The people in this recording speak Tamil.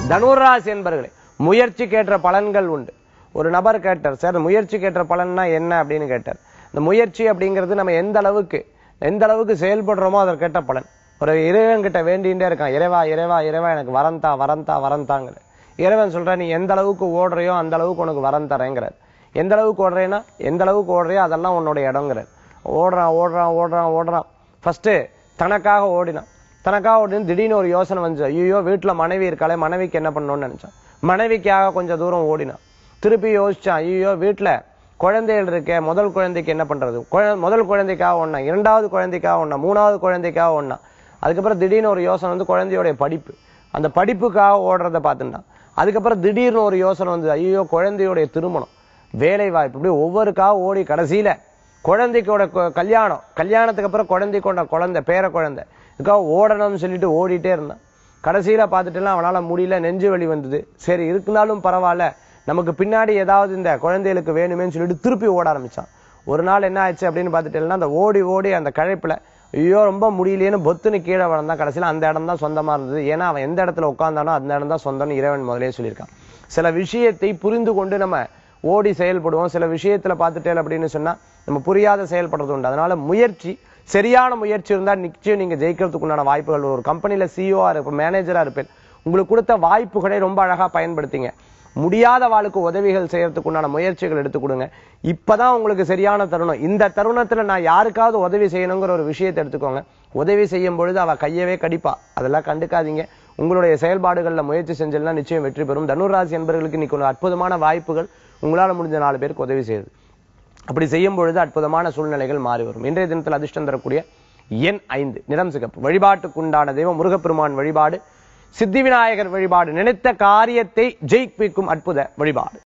தனுராசி என்பர்களே முயற்சிக்கேற்ற பலன்கள் உண்டு ஒரு நபர் கேட்டார் சார் முயற்சிக்கேற்ற பலன்னா என்ன அப்படின்னு கேட்டார் இந்த முயற்சி அப்படிங்கிறது நம்ம எந்த அளவுக்கு எந்த அளவுக்கு செயல்படுறோமோ அதற்கேற்ற பலன் ஒரு இறைவன் கிட்ட வேண்டிகிட்டே இருக்கான் இறைவா இறைவா இறைவா எனக்கு வரந்தா வரந்தா வரந்தாங்கிற இறைவன் சொல்ற நீ எந்த அளவுக்கு ஓடுறியோ அந்த அளவுக்கு உனக்கு வரம் தரேங்கிறார் எந்த அளவுக்கு ஓடுறேன்னா எந்த அளவுக்கு ஓடுறியோ அதெல்லாம் உன்னோட இடங்கிறார் ஓடுறான் ஓடுறான் ஓடுறான் ஓடுறான் ஃபர்ஸ்ட் தனக்காக ஓடினான் தனக்காக ஓடினு திடீர்னு ஒரு யோசனை வந்து ஐயோ வீட்டுல மனைவி இருக்காளே மனைவிக்கு என்ன பண்ணணும்னு நினைச்சான் மனைவிக்காக கொஞ்சம் தூரம் ஓடினான் திருப்பி யோசிச்சான் ஐயோ வீட்டுல குழந்தைகள் இருக்கே முதல் குழந்தைக்கு என்ன பண்றது குழ- முதல் குழந்தைக்காக ஒண்ணா இரண்டாவது குழந்தைக்காக ஒண்ணா மூணாவது குழந்தைக்காக ஒண்ணா அதுக்கப்புறம் திடீர்னு ஒரு யோசனை வந்து குழந்தையோடைய படிப்பு அந்த படிப்புக்காக ஓடுறத பார்த்துட்டான் அதுக்கப்புறம் திடீர்னு ஒரு யோசனை வந்து ஐயோ குழந்தையோடைய திருமணம் வேலை வாய்ப்பு இப்படி ஒவ்வொருக்காக ஓடி கடைசியில குழந்தைக்கோட கு- கல்யாணம் கல்யாணத்துக்கு அப்புறம் குழந்தைக்கோட குழந்தை பேர குழந்தை இதுக்காக ஓடணும்னு சொல்லிட்டு ஓடிட்டே இருந்தான் கடைசியில பார்த்துட்டுலாம் அவனால முடியல நெஞ்சு வலி வந்தது சரி இருந்தாலும் பரவாயில்ல நமக்கு பின்னாடி ஏதாவது இந்த குழந்தைகளுக்கு வேணுமேன்னு சொல்லிட்டு திருப்பி ஓட ஆரம்பிச்சான் ஒரு நாள் என்ன ஆச்சு அப்படின்னு பார்த்துட்டேன்னா அந்த ஓடி ஓடி அந்த கழைப்புல ஐயோ ரொம்ப முடியலையேன்னு பொத்துன்னு கீழே விழுந்தான் கடைசியில அந்த இடம் தான் சொந்தமா இருந்தது ஏன்னா அவன் எந்த இடத்துல உட்கார்ந்தானோ அந்த இடம் தான் சொந்தம்னு இறைவன் முதலே சொல்லியிருக்கான் சில விஷயத்தை புரிந்து கொண்டு நம்ம ஓடி செயல்படுவோம் சில விஷயத்துல பார்த்துட்டேன் அப்படின்னு சொன்னா நம்ம புரியாத செயல்படுறது உண்டு அதனால முயற்சி சரியான முயற்சி இருந்தா நிச்சயம் நீங்க ஜெயிக்கிறதுக்கு உண்டான வாய்ப்புகள் வரும். ஒரு கம்பெனில சிஇஓ இருப்பேன் மேனேஜரா இருப்பேன் உங்களுக்கு கொடுத்த வாய்ப்புகளை ரொம்ப அழகா பயன்படுத்திங்க முடியாத வாளுக்கு உதவிகள் செய்யறதுக்கு உண்டான முயற்சிகள் எடுத்து கொடுங்க இப்பதான் உங்களுக்கு சரியான தருணம் இந்த தருணத்துல நான் யாருக்காவது உதவி செய்யணுங்கிற ஒரு விஷயத்தை எடுத்துக்கோங்க உதவி செய்யும் பொழுது அவ கையவே கடிப்பா அதெல்லாம் கண்டுக்காதீங்க உங்களுடைய செயல்பாடுகள்ல முயற்சி செஞ்செல்லாம் நிச்சயம் வெற்றி பெறும் தனுராசி என்பவர்களுக்கு இன்னைக்கு ஒரு அற்புதமான வாய்ப்புகள் உங்களால முடிஞ்ச நாலு பேருக்கு உதவி செய்யுது அப்படி செய்யும் பொழுது அற்புதமான சூழ்நிலைகள் மாறி வரும் இன்றைய தினத்தில் அதிர்ஷ்டம் தரக்கூடிய எண் ஐந்து நிறம் சிகப்பு வழிபாட்டுக்குண்டான தெய்வம் முருகப்பெருமான் வழிபாடு சித்தி விநாயகர் வழிபாடு நினைத்த காரியத்தை ஜெயிப்பிக்கும் அற்புத வழிபாடு